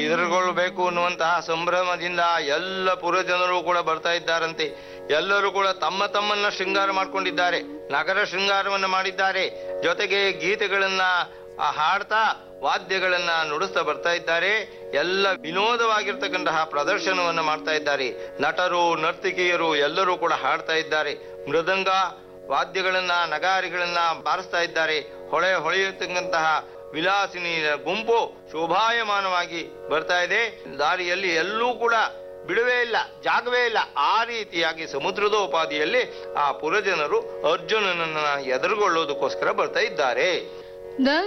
ಎದುರುಗೊಳ್ಳಬೇಕು ಅನ್ನುವಂತಹ ಸಂಭ್ರಮದಿಂದ ಎಲ್ಲ ಪುರಜನರು ಕೂಡ ಬರ್ತಾ ಇದ್ದಾರಂತೆ ಎಲ್ಲರೂ ಕೂಡ ತಮ್ಮ ತಮ್ಮನ್ನ ಶೃಂಗಾರ ಮಾಡ್ಕೊಂಡಿದ್ದಾರೆ ನಗರ ಶೃಂಗಾರವನ್ನ ಮಾಡಿದ್ದಾರೆ ಜೊತೆಗೆ ಗೀತೆಗಳನ್ನ ಆ, ಹಾಡ್ತಾ ವಾದ್ಯಗಳನ್ನ ನುಡಿಸ್ತಾ ಬರ್ತಾ ಇದ್ದಾರೆ ಎಲ್ಲ ವಿನೋದವಾಗಿರ್ತಕ್ಕಂತಹ ಪ್ರದರ್ಶನವನ್ನ ಮಾಡ್ತಾ ಇದ್ದಾರೆ ನಟರು ನರ್ತಿಕಿಯರು ಎಲ್ಲರೂ ಕೂಡ ಹಾಡ್ತಾ ಇದ್ದಾರೆ ಮೃದಂಗ ವಾದ್ಯಗಳನ್ನ ನಗಾರಿಗಳನ್ನ ಬಾರಿಸ್ತಾ ಇದ್ದಾರೆ ಹೊಳೆ ಹೊಳೆಯತಕ್ಕಂತಹ ವಿಲಾಸಿನಿ ಗುಂಪು ಶೋಭಾಯಮಾನವಾಗಿ ಬರ್ತಾ ಇದೆ ದಾರಿಯಲ್ಲಿ ಎಲ್ಲೂ ಕೂಡ ಬಿಡುವೇ ಇಲ್ಲ ಜಾಗವೇ ಇಲ್ಲ ಆ ರೀತಿಯಾಗಿ ಸಮುದ್ರದೋಪಾದಿಯಲ್ಲಿ ಆ ಪುರಜನರು ಅರ್ಜುನನನ್ನ ಎದುರುಗೊಳ್ಳೋದಕ್ಕೋಸ್ಕರ ಬರ್ತಾ ಇದ್ದಾರೆ ದ